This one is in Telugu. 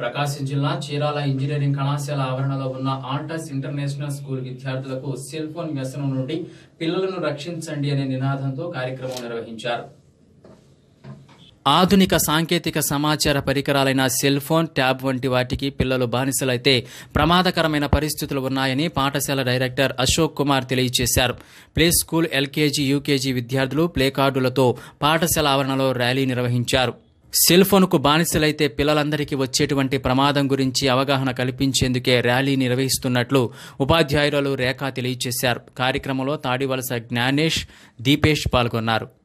ప్రకాశం జిల్లా చీరాల ఇంజనీరింగ్ కళాశాల ఆవరణలో ఉన్న ఆల్టస్ ఇంటర్నేషనల్ స్కూల్ విద్యార్థులకు సెల్ ఫోన్ వ్యసనం నుండి పిల్లలను రక్షించండి అనే నినాదంతో కార్యక్రమం నిర్వహించారు ఆధునిక సాంకేతిక సమాచార పరికరాలైన సెల్ ఫోన్ ట్యాబ్ వంటి వాటికి పిల్లలు బానిసలైతే ప్రమాదకరమైన పరిస్థితులు ఉన్నాయని పాఠశాల డైరెక్టర్ అశోక్ కుమార్ తెలియజేశారు ప్లే స్కూల్ ఎల్కేజీ యూకేజీ విద్యార్థులు ప్లే కార్డులతో పాఠశాల ఆవరణలో ర్యాలీ నిర్వహించారు సెల్ ఫోన్కు బానిసలైతే పిల్లలందరికీ వచ్చేటువంటి ప్రమాదం గురించి అవగాహన కల్పించేందుకే ర్యాలీ నిర్వహిస్తున్నట్లు ఉపాధ్యాయురాలు రేఖ తెలియజేశారు కార్యక్రమంలో తాడివలస జ్ఞానేష్ దీపేష్ పాల్గొన్నారు